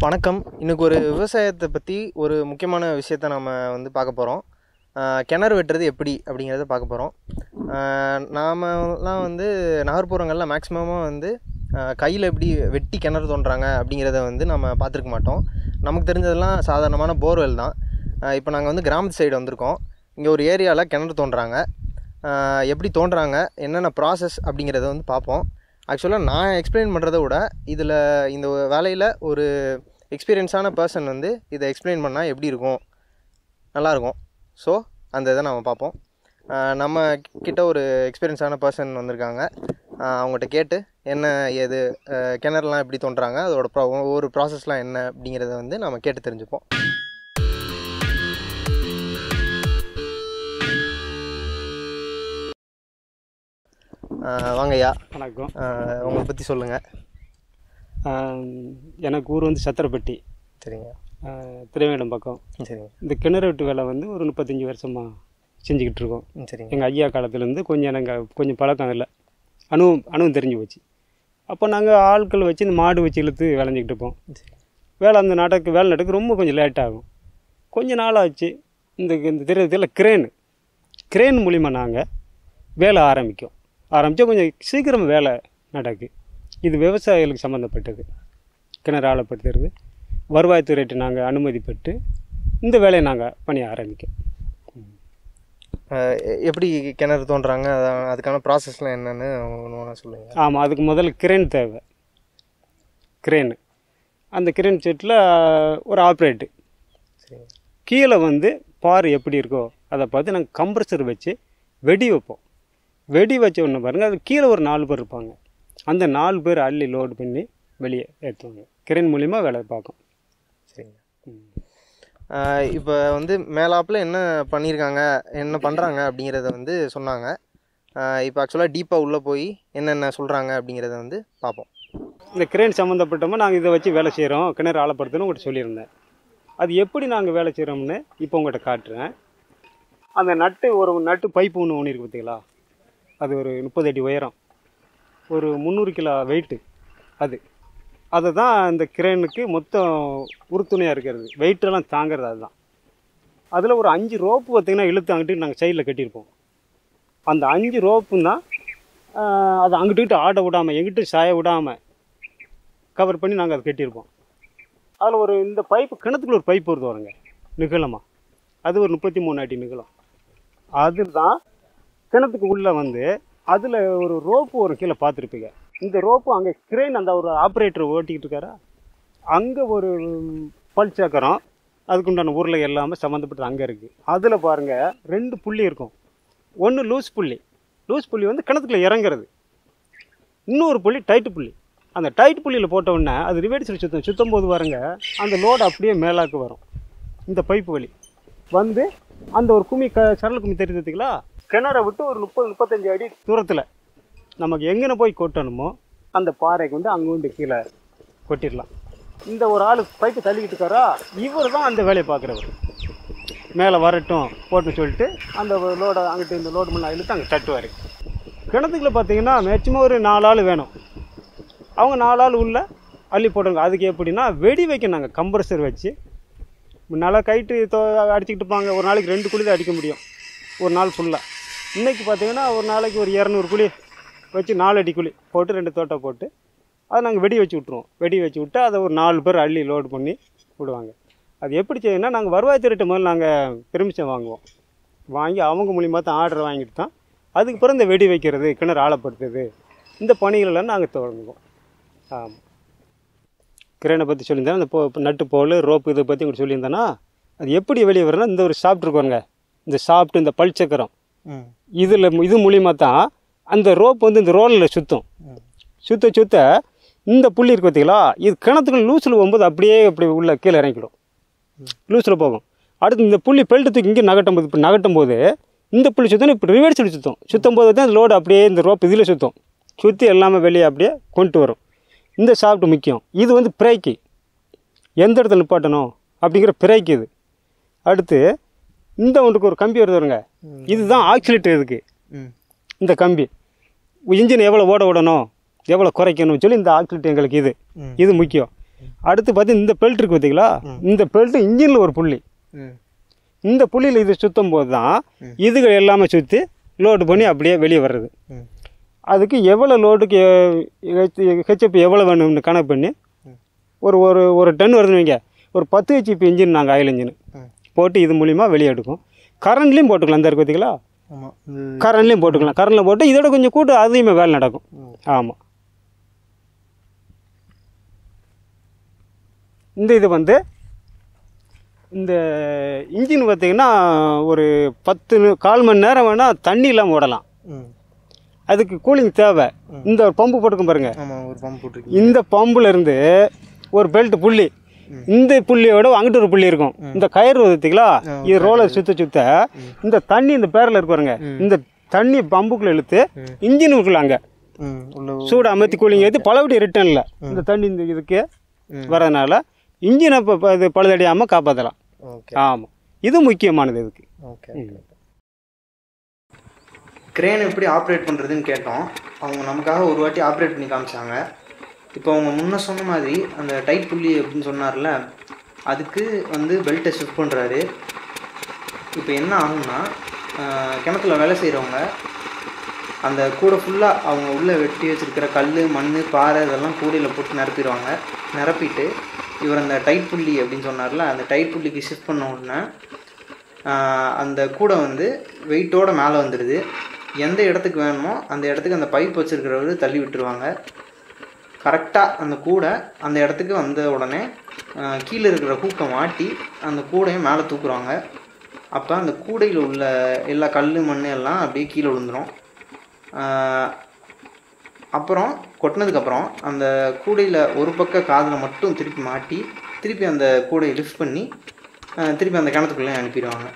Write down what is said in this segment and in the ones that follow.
வணக்கம் இன்னைக்கு ஒரு விவசாயத்தை பற்றி ஒரு முக்கியமான விஷயத்த நம்ம வந்து பார்க்க போகிறோம் கிணறு வெட்டுறது எப்படி அப்படிங்கிறத பார்க்க போகிறோம் நாமெல்லாம் வந்து நகர்ப்புறங்களில் மேக்ஸிமமாக வந்து கையில் எப்படி வெட்டி கிணறு தோண்டுறாங்க அப்படிங்கிறத வந்து நம்ம பார்த்துருக்க மாட்டோம் நமக்கு தெரிஞ்சதெல்லாம் சாதாரணமான போர்வெல் தான் இப்போ நாங்கள் வந்து கிராமத்து சைடு வந்திருக்கோம் இங்கே ஒரு ஏரியாவில் கிணறு தோண்டுறாங்க ஆஹ் எப்படி தோண்டுறாங்க என்னென்ன ப்ராசஸ் அப்படிங்கிறத வந்து பார்ப்போம் ஆக்சுவலாக நான் எக்ஸ்பிளைன் பண்ணுறத விட இதில் இந்த வேலையில் ஒரு எக்ஸ்பீரியன்ஸான பர்சன் வந்து இதை எக்ஸ்பிளைன் பண்ணால் எப்படி இருக்கும் நல்லாயிருக்கும் ஸோ அந்த இதை நம்ம பார்ப்போம் ஆஹ் நம்ம கிட்ட ஒரு எக்ஸ்பீரியன்ஸான பர்சன் வந்திருக்காங்க ஆஹ் அவங்ககிட்ட கேட்டு என்ன ஏது ஆஹ் கிணறுலாம் எப்படி தோண்டுறாங்க அதோட ப்ரா ஒவ்வொரு ப்ராசஸ்லாம் என்ன அப்படிங்கிறத வந்து நம்ம கேட்டு தெரிஞ்சுப்போம் ஆஹ் வாங்கய்யா வணக்கம் ஆஹ் உங்களை பற்றி சொல்லுங்கள் ஆம், எனக்கு ஊர் வந்து சத்திரப்பட்டி சரிங்க ஆ, திருவேடம் பக்கம் சரிங்க இந்த கிணறு வெட்டு வேலை வந்து ஒரு முப்பத்தஞ்சு வருஷமாக செஞ்சுக்கிட்டு இருக்கோம் ம் சரிங்க எங்கள் ஐயா காலத்துலேருந்து கொஞ்சம் எனக்கு கொஞ்சம் பழக்கம் இல்லை அனுபவம் அனுபவம் தெரிஞ்சு போச்சு அப்போ நாங்கள் ஆட்கள் வச்சு இந்த மாடு வச்சு இழுத்து விளைஞ்சிக்கிட்டு இருப்போம் சரி வேலை அந்த நடக்கு வேலை நடக்கு ரொம்ப கொஞ்சம் லேட் ஆகும் கொஞ்ச நாள் ஆச்சு இந்த இந்த தெரியல கிரேன் கிரேன் மூலிமா நாங்கள் வேலை ஆரம்பிக்கும் ஆரம்பித்தா கொஞ்சம் சீக்கிரம் வேலை நடக்கு இது விவசாயிகளுக்கு சம்மந்தப்பட்டது கிணறு ஆழப்படுத்துறது வருவாய்த்துறையிட்டு நாங்கள் அனுமதி பெற்று இந்த வேலையை நாங்கள் பண்ணி ஆரம்பிக்கும் ஆஹ் எ- எப்படி கிணறு தோண்டுறாங்க அதான் அதுக்கான ப்ராசஸ்லாம் என்னன்னு ஒன்று ஒன்றா சொல்லுங்கள் ஆமாம் அதுக்கு முதல்ல கிரேன் தேவை கிரேனு அந்த கிரேன் செட்டில் ஒரு ஆப்ரேட்டு சரிங்க கீழே வந்து பார் எப்படி இருக்கோ அதை பார்த்து நாங்கள் கம்ப்ரஸர் வச்சு வெடி வைப்போம் வெடி வச்ச உடனே பாருங்கள் அது கீழே ஒரு நாலு பேர் இருப்பாங்க அந்த நாலு பேர் அள்ளி லோடு பண்ணி வெளியே ஏற்றுவாங்க கிரேன் மூலிமா வேலை பார்க்கும் சரிங்க இப்போ வந்து மேலாப்பில் என்ன பண்ணியிருக்காங்க என்ன பண்ணுறாங்க அப்படிங்கிறத வந்து சொன்னாங்க இப்போ ஆக்சுவலாக டீப்பாக உள்ளே போய் என்னென்ன சொல்கிறாங்க அப்படிங்கிறத வந்து பார்ப்போம் இந்த கிரேன் சம்மந்தப்பட்டமாக நாங்கள் இதை வச்சு வேலை செய்கிறோம் கிணறு ஆழப்படுத்தணும் உங்கள்கிட்ட சொல்லியிருந்தேன் அது எப்படி நாங்கள் வேலை செய்கிறோம்னு இப்போ உங்கள்கிட்ட காட்டுறேன் அந்த நட்டு ஒரு நட்டு பைப்பு ஒன்று ஒன்று இருக்குது பார்த்தீங்களா அது ஒரு முப்பது அடி உயரம் ஒரு முந்நூறு கிலோ வெயிட்டு அது அதை தான் இந்த கிரேனுக்கு மொத்தம் உறுதுணையாக இருக்கிறது வெயிட்டெல்லாம் தாங்கிறது அதுதான் அதில் ஒரு அஞ்சு ரோப்பு பார்த்திங்கன்னா இழுத்து அங்கிட்டு நாங்கள் சைடில் கட்டியிருப்போம் அந்த அஞ்சு ரோப்பும் தான் ஆஹ், அதை அங்கிட்டு ஆட விடாமல் எங்கிட்டும் சாய விடாமல் கவர் பண்ணி நாங்கள் அதை கட்டியிருப்போம் அதில் ஒரு இந்த பைப்பு கிணத்துக்குள்ள ஒரு பைப் வருது வருங்க நிகழமா அது ஒரு முப்பத்தி மூணு அடி நிகழம் அதுதான் கிணத்துக்கு உள்ளே வந்து அதில் ஒரு ரோப்பு ஒரு கீழே பார்த்துருப்பீங்க இந்த ரோப்பு அங்கே கிரேன் அந்த ஒரு ஆப்ரேட்டர் ஓட்டிக்கிட்டு இருக்காரா அங்கே ஒரு பல் சக்கரம் அதுக்குண்டான உருளை எல்லாமே சம்மந்தப்பட்டது அங்கே இருக்குது அதில் பாருங்கள் ரெண்டு புள்ளி இருக்கும் ஒன்று லூஸ் புள்ளி லூஸ் புள்ளி வந்து கிணத்துக்குள்ள இறங்குறது இன்னொரு புள்ளி டைட்டு புள்ளி அந்த டைட் புள்ளியில் போட்ட உடனே அது ரிவேர்ஸில் சுத்தம் சுத்தும் போது பாருங்க அந்த லோடு அப்படியே மேலாக்கு வரும் இந்த பைப்பு வழி வந்து அந்த ஒரு கும்மி க சரல் கும்மி தெரியுது பார்த்தீங்களா கிணறை விட்டு ஒரு முப்பது முப்பத்தஞ்சு அடி தூரத்தில் நமக்கு எங்கன போய் கொட்டணுமோ அந்த பாறைக்கு வந்து அங்கே வந்து கீழே கொட்டிடலாம் இந்த ஒரு ஆள் பைப்பு தள்ளிக்கிட்டு இருக்காரா இவர் தான் அந்த வேலையை பார்க்குறவர் மேலே வரட்டும் போட்டுன்னு சொல்லிட்டு அந்த லோடை அங்கிட்டு இந்த லோடு முன்னே இழுத்து அங்கே தட்டுவார் கிணத்துக்குள்ள பார்த்தீங்கன்னா மேக்சிமம் ஒரு நாலு ஆள் வேணும் அவங்க நாலு ஆள் உள்ள அள்ளி போடுங்க அதுக்கு எப்படின்னா வெடி வைக்க நாங்கள் கம்ப்ரஸர் வச்சு முன்னால் கைட்டு தோ அடிச்சுக்கிட்டு இருப்பாங்க ஒரு நாளைக்கு ரெண்டு குழி தான் அடிக்க முடியும் ஒரு நாள் ஃபுல்லாக இன்றைக்கி பார்த்தீங்கன்னா ஒரு நாளைக்கு ஒரு இரநூறு குழி வச்சு நாலு அடி குழி போட்டு ரெண்டு தோட்டை போட்டு அதை நாங்கள் வெடி வச்சு விட்ருவோம் வெடி வச்சு விட்டு அதை ஒரு நாலு பேர் அள்ளி லோடு பண்ணி விடுவாங்க அது எப்படி செய்யணும்னா நாங்கள் வருவாய்த்துறையிட்ட முதல்ல நாங்கள் பெர்மிஷன் வாங்குவோம் வாங்கி அவங்க மூலியமாக தான் ஆர்டர் வாங்கிட்டு தான் அதுக்கு பிறகு இந்த வெடி வைக்கிறது கிணறு ஆழப்படுத்துறது இந்த பணிகளெல்லாம் நாங்கள் தொடங்குவோம் ஆமாம் கிரேனை பற்றி சொல்லியிருந்தேன் அந்த போ நட்டு போல் ரோப்பு இதை பற்றி உங்களுக்கு சொல்லியிருந்தேன்னா அது எப்படி வெளியே வரணும்னா இந்த ஒரு சாப்பிட்டு இருப்பாருங்க இந்த சாப்பிட்டு இந்த பல் சக்கரம் ம் இதில் இது மூலிமா தான் அந்த ரோப் வந்து இந்த ரோலில் சுற்றும் ம் சுத்த சுத்த இந்த புள்ளி இருக்கு பார்த்தீங்களா இது கிணத்துக்குள்ள லூஸில் போகும்போது அப்படியே அப்படி உள்ள கீழே இறங்கிடும் லூஸில் போகும் அடுத்து இந்த புள்ளி பெல்ட்டு தூக்கி இங்கே நகட்டும் போது இப்படி நகட்டும் போது இந்த புள்ளி சுத்தம் இப்போ ரிவர்ஸில் சுற்றும் சுற்றும் போது தான் லோடு அப்படியே இந்த ரோப் இதில் சுற்றும் சுற்றி எல்லாமே வெளியே அப்படியே கொண்டு வரும் இந்த சாப்பிட்டு முக்கியம் இது வந்து பிரேக்கு எந்த இடத்துல நிப்பாட்டணும் அப்படிங்கிற பிரேக் இது அடுத்து இந்த ஒன்றுக்கு ஒரு கம்பி வருது வருங்க இதுதான் ஆக்சிலேட்டர் இதுக்கு ம் இந்த கம்பி இன்ஜின் எவ்வளோ ஓட விடணும் எவ்வளோ குறைக்கணும்னு சொல்லி இந்த ஆக்சிலேட்டர் எங்களுக்கு இது ம். இது முக்கியம் அடுத்து பார்த்து இந்த பெல்ட் இருக்குது பார்த்தீங்களா இந்த பெல்ட்டு இன்ஜினில் ஒரு புள்ளி ம் இந்த புள்ளியில் இது சுற்றும் போது தான் இதுகள் எல்லாமே சுற்றி லோடு பண்ணி அப்படியே வெளியே வர்றது ம் அதுக்கு எவ்வளோ லோடுக்கு ஹெச்எப் எவ்வளோ வேணும்னு கணக்கு பண்ணி ஒரு ஒரு ஒரு டன் வருதுன்னு வைங்க ஒரு பத்து ஹெச்பி இன்ஜின் நாங்கள் ஆயில் இன்ஜின் ம் போட்டு இது மூலிமா வெளியே எடுக்கும் கரண்ட்லேயும் போட்டுக்கலாம் இந்த இருக்கு பார்த்தீங்களா ஆமாம் கரண்ட்லேயும் போட்டுக்கலாம் கரண்டில் போட்டு இதோட கொஞ்சம் கூட்டு அதையுமே வேலை நடக்கும் ஆமாம் இந்த இது வந்து இந்த இன்ஜின் பார்த்தீங்கன்னா ஒரு பத்து நி- கால் மணி நேரம் வேணால் தண்ணி இல்லாமல் ஓடலாம் ம் அதுக்கு கூலிங் தேவை இந்த ஒரு பம்பு போட்டுக்கும் பாருங்க ஆமாம் ஒரு பம்ப் போட்டிருக்கீங்க இந்த பம்புல இருந்து ஒரு பெல்ட் புள்ளி இந்த புள்ளியோட அங்கிட்டு ஒரு புள்ளி இருக்கும் இந்த கயிறு பார்த்தீங்களா இது ரோலர் சுத்த சுத்த இந்த தண்ணி இந்த பேரில் இருக்கு பாருங்க இந்த தண்ணி பம்புக்குள்ள இழுத்து இன்ஜினுக்குள்ள அங்கே ம் உள்ள சூடு அமர்த்தி கூலிங் ஏற்றி பலவட்டி ரிட்டர்னில் இந்த தண்ணி இந்த இதுக்கு வரதுனால இன்ஜினை இப்போ இது பழுதடையாமல் காப்பாற்றலாம் ஓகே ஆமாம் இது முக்கியமானது இதுக்கு ஓகே க்ரேன் எப்படி ஆப்ரேட் பண்ணுறதுன்னு கேட்டோம் அவங்க நமக்காக ஒரு வாட்டி ஆப்ரேட் பண்ணி காமிச்சாங்க இப்போ அவங்க முன்ன சொன்ன மாதிரி அந்த டைட் புள்ளி அப்படின்னு சொன்னார்ல அதுக்கு வந்து பெல்ட்டை ஷிஃப்ட் பண்ணுறாரு இப்போ என்ன ஆகும்னா ஆஹ், கிணத்துல வேலை செய்கிறவங்க அந்த கூடை ஃபுல்லாக அவங்க உள்ளே வெட்டி வச்சிருக்கிற கல் மண் பாறை இதெல்லாம் கூடையில் போட்டு நிரப்பிடுவாங்க நிரப்பிட்டு இவர் அந்த டைட் புள்ளி அப்படின்னு சொன்னார்ல அந்த டைட் புள்ளிக்கு ஷிஃப்ட் பண்ண உடனே ஆஹ், அந்த கூடை வந்து வெயிட்டோட மேலே வந்துடுது எந்த இடத்துக்கு வேணுமோ அந்த இடத்துக்கு அந்த பைப் வச்சுருக்கிறவர் தள்ளி விட்டுருவாங்க கரெக்டாக அந்த கூடை அந்த இடத்துக்கு வந்த உடனே ஆஹ், கீழே இருக்கிற ஹூக்கை மாட்டி அந்த கூடையை மேலே தூக்குறாங்க அப்போ அந்த கூடையில் உள்ள எல்லா கல் மண் எல்லாம் அப்படியே கீழே விழுந்துடும் அப்புறம் கொட்டினதுக்கப்புறம் அந்த கூடையில் ஒரு பக்க காதில் மட்டும் திருப்பி மாட்டி திருப்பி அந்த கூடையை லிஃப்ட் பண்ணி ஆஹ், திருப்பி அந்த கிணத்துக்குள்ளே அனுப்பிடுவாங்க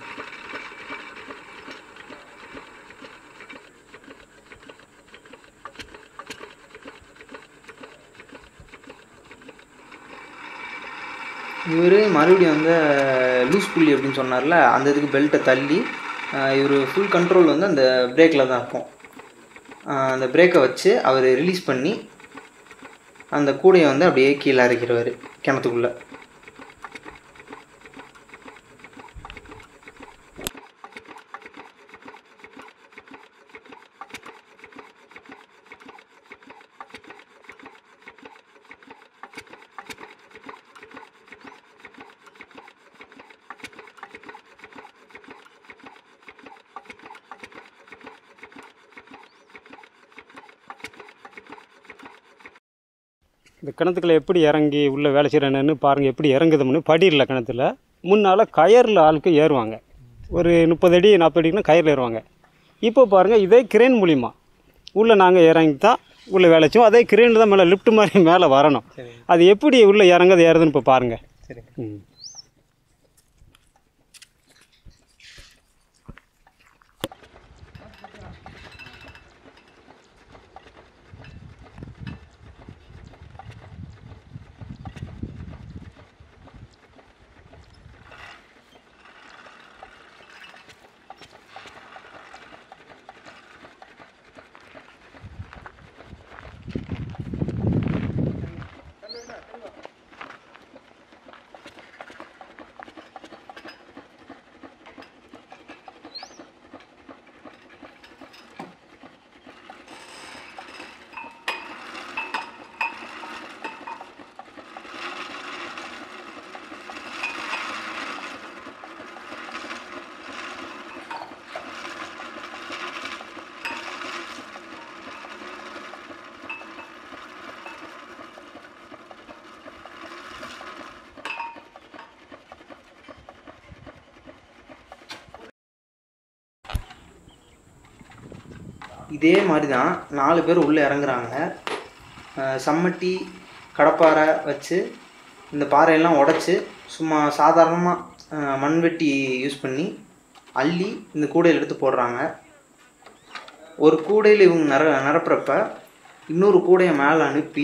இவர் மறுபடியும் வந்து லூஸ் புள்ளி அப்படின்னு சொன்னார்ல அந்த இதுக்கு பெல்ட்டை தள்ளி இவர் ஃபுல் கண்ட்ரோல் வந்து அந்த பிரேக்கில் தான் இருக்கும் ஆஹ் அந்த பிரேக்கை வச்சு அவர் ரிலீஸ் பண்ணி அந்த கூடையை வந்து அப்படியே கீழே இறக்கிடுவார் கிணத்துக்குள்ளே இந்த கிணத்துக்குள்ள எப்படி இறங்கி உள்ளே வேலை செய்கிறேன்னு பாருங்கள் எப்படி இறங்குதுன்னு படியில் கிணத்துல முன்னால் கயரில் ஆளுக்கு ஏறுவாங்க ஒரு முப்பது அடி நாற்பது அடிக்குனா கயரில் ஏறுவாங்க இப்போ பாருங்கள் இதே கிரேன் மூலிமா உள்ளே நாங்கள் இறங்கி தான் உள்ளே வேலை செய்வோம் அதே கிரேன் தான் மேலே லிஃப்ட் மாதிரி மேலே வரணும் அது எப்படி உள்ளே இறங்குது ஏறுதுன்னு இப்போ பாருங்கள் சரி ம் இதே மாதிரி தான் நாலு பேர் உள்ளே இறங்குறாங்க அஹ் சம்மட்டி கடப்பாரை வச்சு இந்த பாறையெல்லாம் உடச்சி சும்மா சாதாரணமாக மண்வெட்டி யூஸ் பண்ணி அள்ளி இந்த கூடையில் எடுத்து போடுறாங்க ஒரு கூடையில் இவங்க நிர நிரப்புறப்ப இன்னொரு கூடையை மேலே அனுப்பி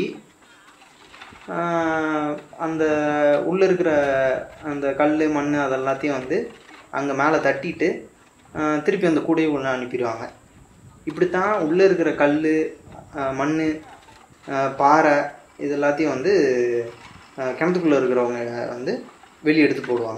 ஆஹ் அந்த உள்ளே இருக்கிற அந்த கல் மண் அதெல்லாத்தையும் வந்து அங்கே மேலே தட்டிட்டு ஆஹ் திருப்பி அந்த கூடையை உள்ள அனுப்பிடுவாங்க இப்படித்தான் உள்ளே இருக்கிற கல் மண் பாறை இது எல்லாத்தையும் வந்து அஹ், கிணத்துக்குள்ளே இருக்கிறவங்க வந்து வெளியே எடுத்து போடுவாங்க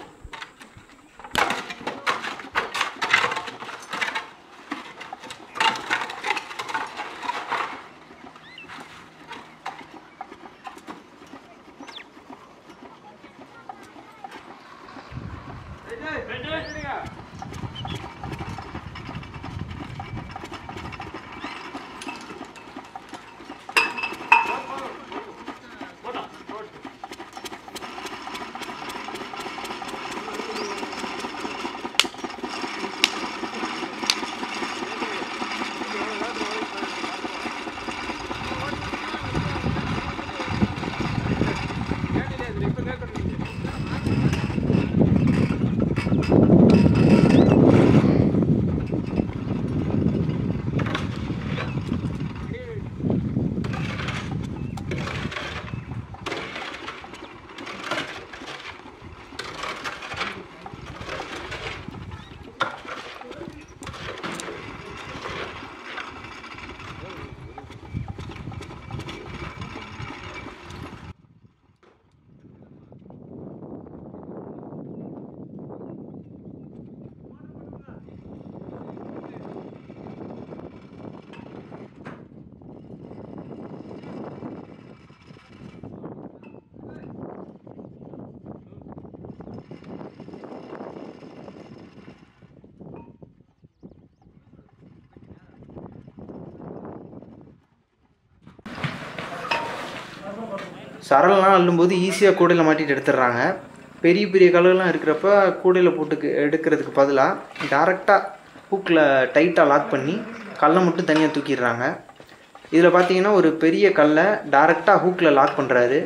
சரளெலாம் அள்ளும்போது ஈஸியாக கூடையில் மாட்டிட்டு எடுத்துடுறாங்க பெரிய பெரிய கல்லுலாம் இருக்கிறப்ப கூடையில் போட்டு எடுக்கிறதுக்கு பதிலாக டேரெக்டாக ஹூக்கில் டைட்டாக லாக் பண்ணி கல்லை மட்டும் தனியாக தூக்கிடுறாங்க இதில் பார்த்தீங்கன்னா ஒரு பெரிய கல்லை டேரெக்டாக ஹூக்கில் லாக் பண்ணுறாரு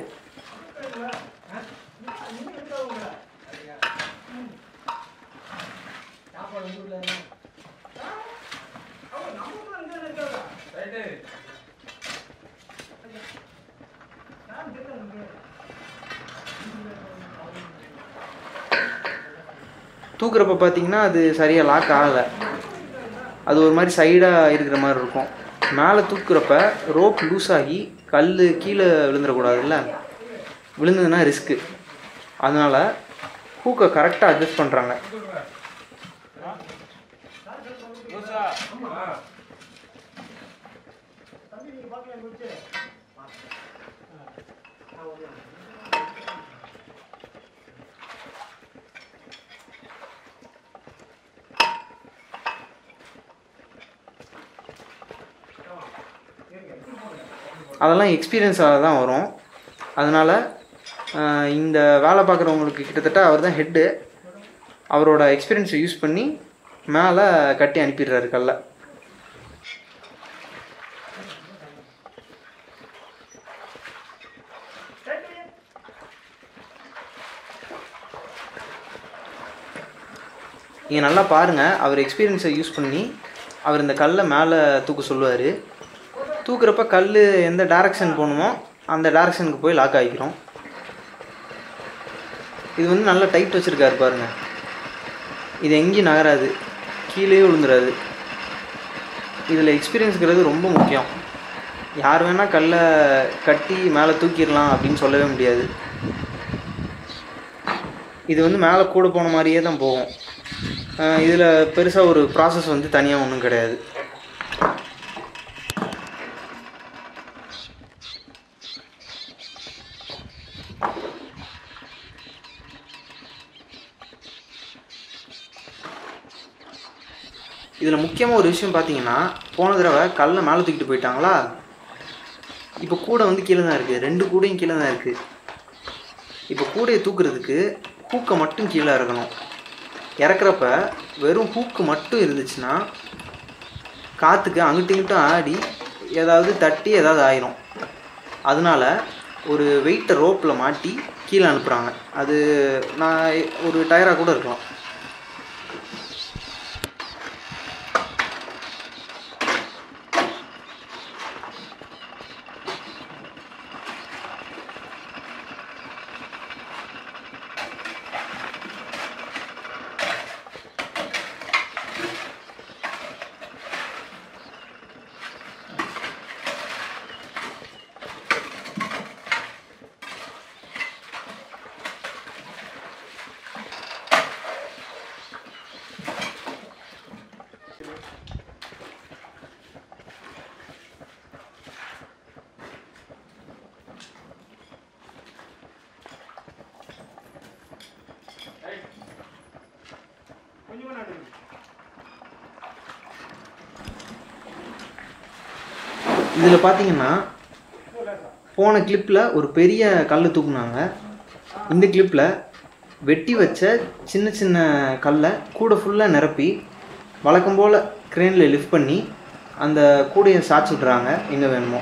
தூக்குறப்ப பார்த்தீங்கன்னா அது சரியாக லாக் ஆகலை அது ஒரு மாதிரி சைடாக இருக்கிற மாதிரி இருக்கும் மேலே தூக்குறப்ப ரோப் லூஸ் ஆகி கல் கீழே விழுந்துடக்கூடாதுல்ல விழுந்ததுன்னா ரிஸ்க்கு அதனால் ஹூக்கை கரெக்டாக அட்ஜஸ்ட் பண்ணுறாங்க அதெல்லாம் எக்ஸ்பீரியன்ஸாக தான் வரும் அதனால் இந்த வேலை பார்க்குறவங்களுக்கு கிட்டத்தட்ட அவர் தான் ஹெட்டு அவரோட எக்ஸ்பீரியன்ஸை யூஸ் பண்ணி மேலே கட்டி அனுப்பிடுறாரு கல்லை நீங்கள் நல்லா பாருங்கள் அவர் எக்ஸ்பீரியன்ஸை யூஸ் பண்ணி அவர் இந்த கல்லை மேலே தூக்க சொல்லுவார் தூக்குறப்ப கல் எந்த டைரக்ஷன் போகணுமோ அந்த டைரக்ஷனுக்கு போய் லாக் ஆகிக்கிறோம் இது வந்து நல்லா டைட் வச்சுருக்காரு பாருங்க இது எங்கேயும் நகராது கீழே விழுந்துடாது இதில் எக்ஸ்பீரியன்ஸுங்கிறது ரொம்ப முக்கியம் யார் வேணால் கல்லை கட்டி மேலே தூக்கிடலாம் அப்படின்னு சொல்லவே முடியாது இது வந்து மேலே கூட போன மாதிரியே தான் போகும் இதில் பெருசாக ஒரு ப்ராசஸ் வந்து தனியாக ஒன்றும் கிடையாது இதில் முக்கியமாக ஒரு விஷயம் பார்த்தீங்கன்னா போன தடவை கல்லை மேலே தூக்கிட்டு போயிட்டாங்களா இப்போ கூடை வந்து கீழே தான் இருக்குது ரெண்டு கூடையும் கீழே தான் இருக்குது இப்போ கூடையை தூக்குறதுக்கு ஹூக்கை மட்டும் கீழே இறக்கணும் இறக்குறப்ப வெறும் ஹூக்கு மட்டும் இருந்துச்சுன்னா காற்றுக்கு அங்கிட்டும் இங்கிட்டும் ஆடி ஏதாவது தட்டி ஏதாவது ஆயிரும் அதனால ஒரு வெயிட்டை ரோப்பில் மாட்டி கீழே அனுப்புகிறாங்க அது நான் ஒரு டயராக கூட இருக்கலாம் இதில் பார்த்தீங்கன்னா போன கிளிப்பில் ஒரு பெரிய கல் தூக்குனாங்க இந்த கிளிப்பில் வெட்டி வச்ச சின்ன சின்ன கல்லை கூடை ஃபுல்லாக நிரப்பி வழக்கம் போல் க்ரேனில் லிஃப்ட் பண்ணி அந்த கூடையை சாய்ச்சி விட்றாங்க எங்கே வேணுமோ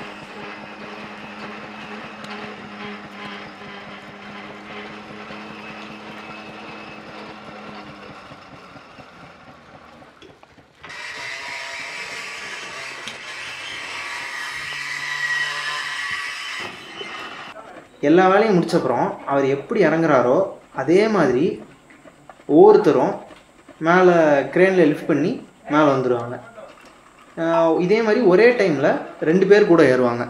எல்லா வேலையும் முடிச்சப்புறம் அவர் எப்படி இறங்குறாரோ அதே மாதிரி ஒவ்வொருத்தரும் மேலே க்ரேனில் லிஃப்ட் பண்ணி மேலே வந்துடுவாங்க ஆஹ் இதே மாதிரி ஒரே டைமில் ரெண்டு பேர் கூட ஏறுவாங்க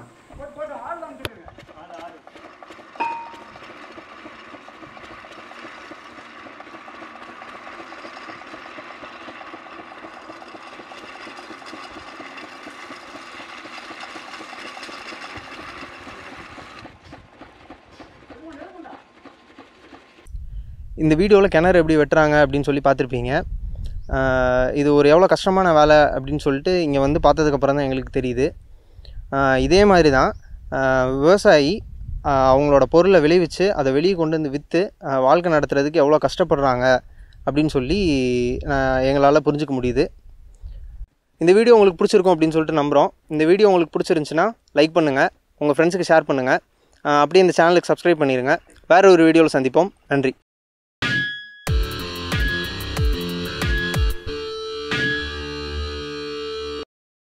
இந்த வீடியோவில் கிணறு எப்படி வெட்டுறாங்க அப்படின்னு சொல்லி பார்த்துருப்பீங்க ஆஹ் இது ஒரு எவ்வளோ கஷ்டமான வேலை அப்படின்னு சொல்லிட்டு இங்கே வந்து பார்த்ததுக்கப்புறம் தான் எங்களுக்கு தெரியுது ஆஹ் இதே மாதிரி தான் ஆஹ் விவசாயி ஆஹ் அவங்களோட பொருளை விளைவிச்சு அதை வெளியே கொண்டு வந்து விற்று வாழ்க்கை நடத்துறதுக்கு எவ்வளோ கஷ்டப்படுறாங்க அப்படின்னு சொல்லி எங்களால் புரிஞ்சுக்க முடியுது இந்த வீடியோ உங்களுக்கு பிடிச்சிருக்கும் அப்படின்னு சொல்லிட்டு நம்புகிறோம் இந்த வீடியோ உங்களுக்கு பிடிச்சிருந்துச்சுன்னா லைக் பண்ணுங்கள் உங்கள் ஃப்ரெண்ட்ஸுக்கு ஷேர் பண்ணுங்கள் அப்படியே இந்த சேனலுக்கு சப்ஸ்கிரைப் பண்ணிடுங்க வேறு ஒரு வீடியோவில் சந்திப்போம் நன்றி